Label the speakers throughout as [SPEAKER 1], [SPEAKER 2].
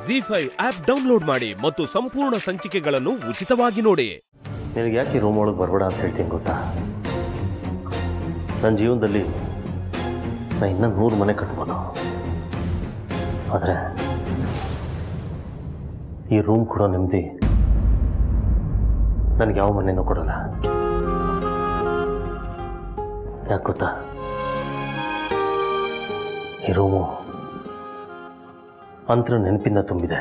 [SPEAKER 1] G five app download ಮಾಡಿ ಮತ್ತು ಸಂಪೂರ್ಣ ಸಂಚಿಕೆಗಳನ್ನು ಉಚಿತವಾಗಿ ನೋಡಿ
[SPEAKER 2] ನಿನಗೆ ಯಾಕೆ ರೂಮ್ ಒಳಗೆ ಬರಬೇಡ ಅಂತ ಹೇಳ್ತೀನಿ ಗೊತ್ತಾ ನನ್ನ ಜೀವನದಲ್ಲಿ ನಾ ಇನ್ನೂ ನೂರು ಮನೆ ಕಟ್ಬೋದು ಆದರೆ ಈ ರೂಮ್ ಕೊಡೋ ನೆಮ್ಮದಿ ನನಗೆ ಯಾವ ಮನೆನೂ ಕೊಡಲ್ಲ ಯಾಕೆ ಗೊತ್ತಾ ಈ ರೂಮು ಅಂತರ ನೆನಪಿಂದ ತುಂಬಿದೆ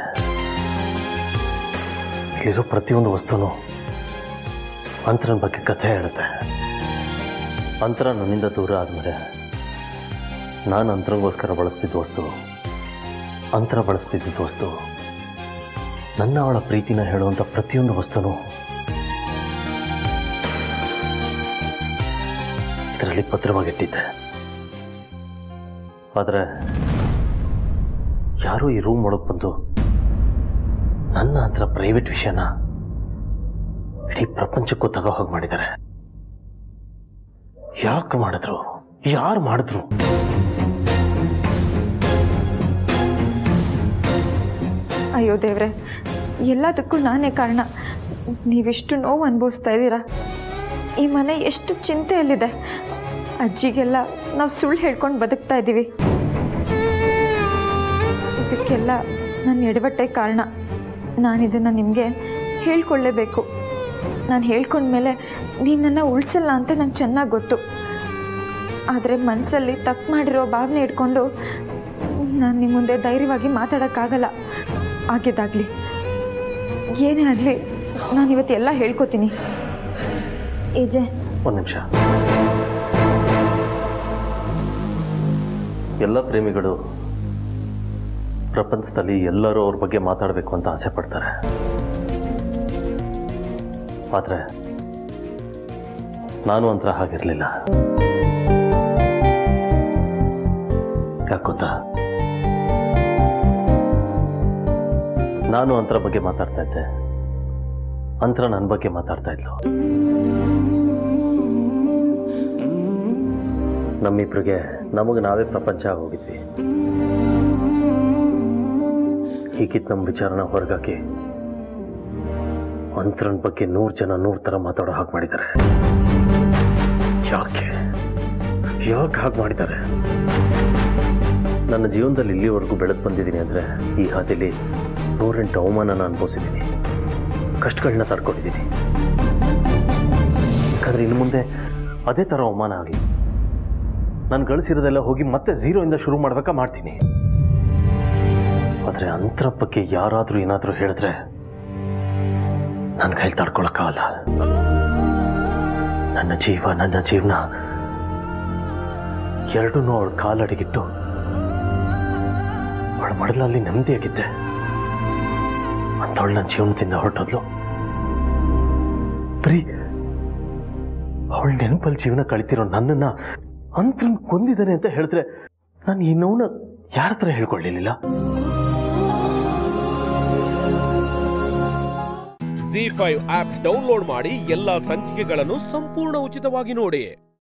[SPEAKER 2] ಇಲ್ಲಿರೋ ಪ್ರತಿಯೊಂದು ವಸ್ತುನೂ ಅಂತರನ ಬಗ್ಗೆ ಕಥೆ ಹೇಳುತ್ತೆ ಅಂತರ ನನ್ನಿಂದ ದೂರ ಆದಮೇಲೆ ನಾನು ಅಂತರಂಗೋಸ್ಕರ ಬಳಸ್ತಿದ್ದ ವಸ್ತು ಅಂತರ ಬಳಸ್ತಿದ್ದ ವಸ್ತು ನನ್ನ ಅವಳ ಪ್ರೀತಿನ ಹೇಳುವಂಥ ಪ್ರತಿಯೊಂದು ವಸ್ತುನೂ ಇದರಲ್ಲಿ ಭದ್ರವಾಗಿಟ್ಟಿದ್ದೆ ಆದರೆ ಯಾರೋ ಈ ರೂಮ್ ಒಳಗೆ ಬಂದು ನನ್ನ ಹತ್ರ ಪ್ರೈವೇಟ್ ವಿಷಯನ ಇಡೀ ಪ್ರಪಂಚಕ್ಕೂ ತಗೋ ಹೋಗಿ ಮಾಡಿದ್ದಾರೆ ಯಾಕೆ ಮಾಡಿದ್ರು ಯಾರು ಮಾಡಿದ್ರು
[SPEAKER 3] ಅಯ್ಯೋ ದೇವ್ರೆ ಎಲ್ಲದಕ್ಕೂ ನಾನೇ ಕಾರಣ ನೀವೆಷ್ಟು ನೋವು ಅನುಭವಿಸ್ತಾ ಇದ್ದೀರಾ ಈ ಮನೆ ಎಷ್ಟು ಚಿಂತೆಯಲ್ಲಿದೆ ಅಜ್ಜಿಗೆಲ್ಲ ನಾವು ಸುಳ್ಳು ಹೇಳ್ಕೊಂಡು ಬದುಕ್ತಾ ಇದ್ದೀವಿ ಇದಕ್ಕೆಲ್ಲ ನನ್ನ ಎಡವಟ್ಟೆ ಕಾರಣ ನಾನು ಇದನ್ನು ನಿಮಗೆ ಹೇಳ್ಕೊಳ್ಳೇಬೇಕು ನಾನು ಹೇಳ್ಕೊಂಡ್ಮೇಲೆ ನೀವು ನನ್ನ ಉಳಿಸಲ್ಲ ಅಂತ ನಂಗೆ ಚೆನ್ನಾಗಿ ಗೊತ್ತು ಆದರೆ ಮನಸ್ಸಲ್ಲಿ ತಪ್ಪು ಮಾಡಿರೋ ಭಾವನೆ ಇಟ್ಕೊಂಡು ನಾನು ನಿಮ್ಮ ಮುಂದೆ ಧೈರ್ಯವಾಗಿ ಮಾತಾಡೋಕ್ಕಾಗಲ್ಲ ಆಗಿದ್ದಾಗಲಿ ಏನೇ ಆಗಲಿ ನಾನು ಇವತ್ತೆಲ್ಲ ಹೇಳ್ಕೊತೀನಿ ಏಜೆ
[SPEAKER 2] ಒಂದು ನಿಮಿಷ ಎಲ್ಲ ಪ್ರೇಮಿಗಳು ಪ್ರಪಂಚದಲ್ಲಿ ಎಲ್ಲರೂ ಅವ್ರ ಬಗ್ಗೆ ಮಾತಾಡಬೇಕು ಅಂತ ಆಸೆ ಪಡ್ತಾರೆ ಆದರೆ ನಾನು ಅಂತರ ಹಾಗಿರಲಿಲ್ಲ ಯಾಕೆ ಗೊತ್ತಾ ನಾನು ಅಂತರ ಬಗ್ಗೆ ಮಾತಾಡ್ತಾ ಇದ್ದೆ ಅಂತರ ನನ್ನ ಬಗ್ಗೆ ಮಾತಾಡ್ತಾ ಇದ್ಲು ನಮ್ಮಿಬ್ರಿಗೆ ನಮಗೆ ನಾವೇ ಪ್ರಪಂಚ ಆಗೋಗಿದ್ವಿ ಹೀಗಿತ್ತು ನಮ್ಮ ವಿಚಾರನ ಹೊರಗಾಕಿ ಅಂತರನ ಬಗ್ಗೆ ನೂರು ಜನ ನೂರು ಥರ ಮಾತಾಡೋ ಹಾಗೆ ಮಾಡಿದ್ದಾರೆ ಯಾಕೆ ಯಾಕೆ ಹಾಗೆ ಮಾಡಿದ್ದಾರೆ ನನ್ನ ಜೀವನದಲ್ಲಿ ಇಲ್ಲಿವರೆಗೂ ಬೆಳೆದು ಬಂದಿದ್ದೀನಿ ಅಂದರೆ ಈ ಹಾದಿಲಿ ನೂರೆಂಟು ಅವಮಾನನ ಅನುಭವಿಸಿದ್ದೀನಿ ಕಷ್ಟಗಳನ್ನ ತಡ್ಕೊಂಡಿದ್ದೀನಿ ಯಾಕಂದ್ರೆ ಇನ್ನು ಮುಂದೆ ಅದೇ ಥರ ಅವಮಾನ ಆಗಲಿ ನಾನು ಗಳಿಸಿರೋದೆಲ್ಲ ಹೋಗಿ ಮತ್ತೆ ಝೀರೋಯಿಂದ ಶುರು ಮಾಡ್ಬೇಕಾ ಮಾಡ್ತೀನಿ ಆದರೆ ಅಂತರ ಬಗ್ಗೆ ಯಾರಾದರೂ ಏನಾದರೂ ಹೇಳಿದ್ರೆ ನನ್ನ ಕೈಲಿ ತಡ್ಕೊಳಕ್ಕಾಗಲ್ಲ ನನ್ನ ಜೀವ ನನ್ನ ಜೀವನ ಎರಡೂ ಅವಳ ಕಾಲಡಿಗಿಟ್ಟು ಅವಳ ಮಡಲಲ್ಲಿ ನೆಮ್ಮದಿಯಾಗಿದ್ದೆ ಅಂತವಳು ನನ್ನ ಜೀವನದಿಂದ ಹೊರಟೋದ್ಲು ಬರೀ ಅವಳ ನೆನಪಲ್ಲಿ ಜೀವನ ಕಳಿತಿರೋ ನನ್ನನ್ನ ಅಂತ ಕೊಂದಿದ್ದಾನೆ ಅಂತ ಹೇಳಿದ್ರೆ ನಾನು ಈ ನೋವನ್ನ ಯಾರ ಹತ್ರ ಹೇಳ್ಕೊಳ್ಳಿಲ್ಲ
[SPEAKER 1] ಜಿ ಫೈವ್ ಆಪ್ ಡೌನ್ಲೋಡ್ ಮಾಡಿ ಎಲ್ಲಾ ಸಂಚಿಕೆಗಳನ್ನು ಸಂಪೂರ್ಣ ಉಚಿತವಾಗಿ ನೋಡಿ